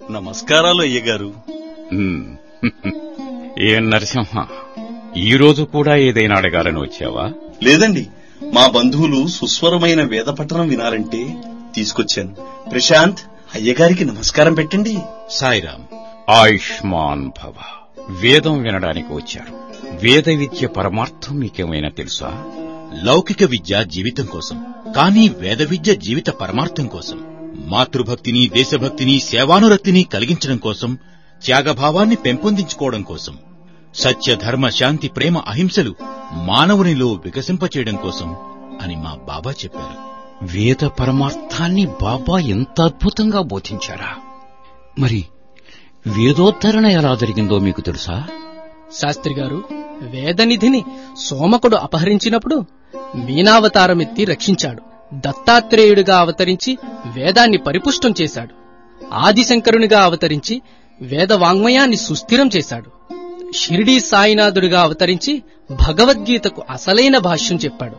నమస్కారాలు అయ్యగారు ఉమ్. ఏం నరసింహ ఈ రోజు కూడా ఏదైనా అడగాలని వచ్చావా లేదండి మా బంధువులు సుస్వరమైన వేద పఠనం వినాలంటే తీసుకొచ్చాను ప్రశాంత్ అయ్యగారికి నమస్కారం పెట్టండి సాయిరాం ఆయుష్మాన్ భవ వేదం వినడానికి వచ్చారు వేద విద్య పరమార్థం మీకేమైనా తెలుసా లౌకిక విద్య జీవితం కోసం కానీ వేద విద్య జీవిత పరమార్థం కోసం మాతృభక్తిని దేశభక్తిని సేవానురక్తిని కలిగించడం కోసం త్యాగభావాన్ని పెంపొందించుకోవడం కోసం సత్య ధర్మ శాంతి ప్రేమ అహింసలు మానవునిలో వికసింపచేయడం కోసం అని మా బాబా చెప్పారు వేద పరమార్థాన్ని బాబా ఎంత అద్భుతంగా బోధించారా మరి వేదోద్ధరణ ఎలా జరిగిందో మీకు తెలుసా శాస్త్రి గారు వేదనిధిని సోమకుడు అపహరించినప్పుడు మీనావతారమెత్తి రక్షించాడు దత్తాత్రేయుడిగా అవతరించి వేదాన్ని పరిపుష్టం చేశాడు ఆదిశంకరునిగా అవతరించి వేద వాంగ్మయాన్ని సుస్థిరం చేశాడు షిరిడీ సాయినాథుడిగా అవతరించి భగవద్గీతకు అసలైన భాష్యం చెప్పాడు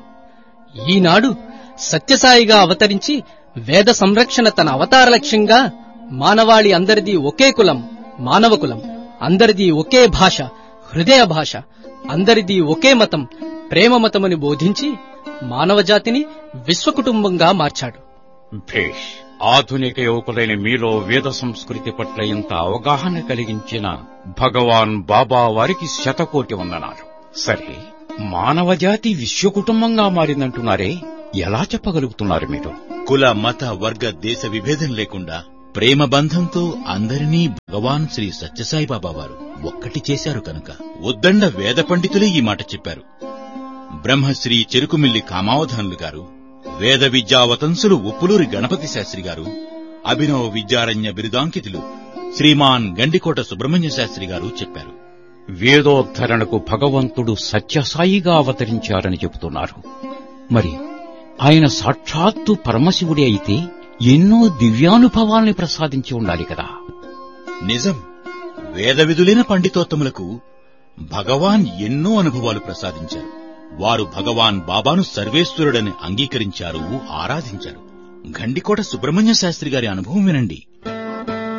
ఈనాడు సత్యసాయిగా అవతరించి వేద సంరక్షణ తన అవతార లక్ష్యంగా మానవాళి అందరిది ఒకే కులం మానవ కులం అందరిది ఒకే భాష హృదయ భాష అందరిది ఒకే మతం ప్రేమ మతమని బోధించి మానవజాతిని విశ్వకుటుంబంగా మార్చాడు భేష్ ఆధునిక యువకులైన మీలో వేద సంస్కృతి పట్ల ఇంత అవగాహన కలిగించిన భగవాన్ బాబా వారికి శతకోటి వందనాలు సరే మానవజాతి విశ్వకుటుంబంగా మారిందంటున్నారే ఎలా చెప్పగలుగుతున్నారు మీరు కుల మత వర్గ దేశ విభేదం లేకుండా ప్రేమ బంధంతో అందరినీ భగవాన్ శ్రీ సత్యసాయి బాబా వారు ఒక్కటి చేశారు కనుక ఉద్దండ వేద పండితులే ఈ మాట చెప్పారు బ్రహ్మశ్రీ చెరుకుమిల్లి కామావధానులు గారు వేద విద్యావతంసులు ఉప్పులూరి గణపతి శాస్త్రి గారు అభినవ విద్యారణ్య బిరుదాంకితులు శ్రీమాన్ గండికోట సుబ్రహ్మణ్య శాస్త్రి గారు చెప్పారు వేదోద్ధరణకు భగవంతుడు సత్యసాయిగా అవతరించారని చెబుతున్నారు మరి ఆయన సాక్షాత్తు పరమశివుడే అయితే ఎన్నో దివ్యానుభవాల్ని ప్రసాదించి ఉండాలి కదా నిజం వేద విధులైన పండితోత్తములకు భగవాన్ ఎన్నో అనుభవాలు ప్రసాదించారు వారు భగవాన్ బాబాను సర్వేశ్వరుడని అంగీకరించారు ఆరాధించారు గండికోట సుబ్రహ్మణ్య శాస్త్రి గారి అనుభవం వినండి